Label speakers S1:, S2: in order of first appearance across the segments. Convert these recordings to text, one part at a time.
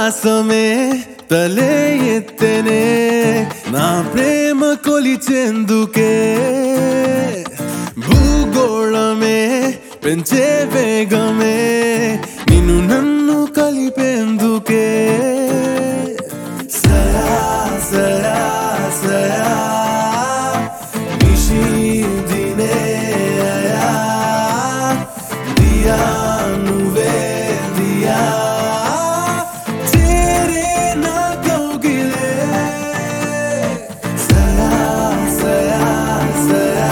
S1: ఆకాశమే తలే ఎత్తెనే నా ప్రేమ కొలిచెందుకే భూగోళమే పెంచే వేగమే నిన్ను నన్ను కలిపేందుకే సరా సరా సరా నిషి దినే అయా దియా నువ్వే దియా చేరే నా కౌగిలే సరా సరా సరా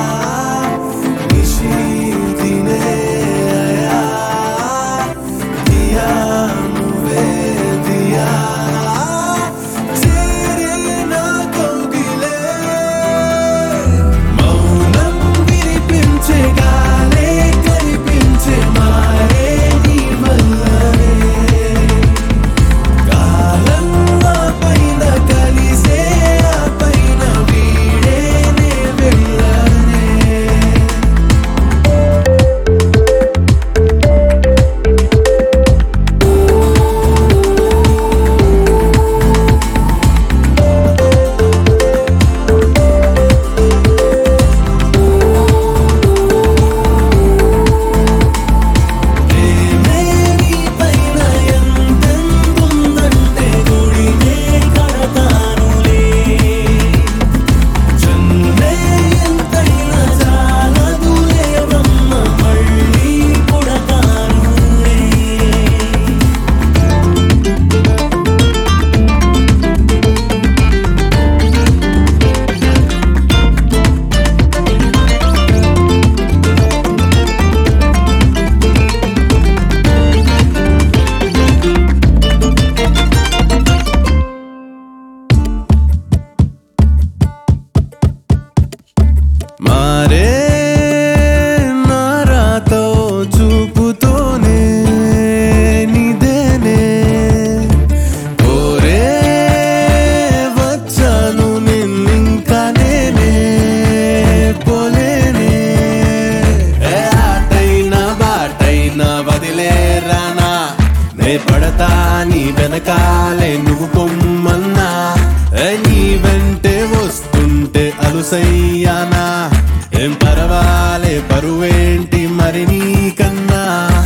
S1: నిషి దినే అయా దియా నువ్వే దియా చేరే నా కౌగిలే మౌనం వినిపించే గాలే కనిపించే మారే నీ వల్లనే కాలం ఆ పైన కలిసే ఆ పైన వీడే నే వెళ్ళనే ప్రేమే నీ పైన ఎంతెంతుందంటే గుడినే కడతానులే జన్మే ఎంతైనా చాలదులే బ్రహ్మ మళ్ళీ పుడతానులే మారే నారాతో చూపుతోనే నిదేనే ఓరే వచ్చాను నిన్నింకా నేనే పోలేనే ఏ ఆటైనా బాటైనా వదిలేరానా నే పడతా నీ వెనకాలే నువ్వు పొమ్మన్నా ఏ నీ వెంటే వస్తుంటే అలుసయ్యానా ఏం పర్వాలే పరువేంటి మరి నీకన్నా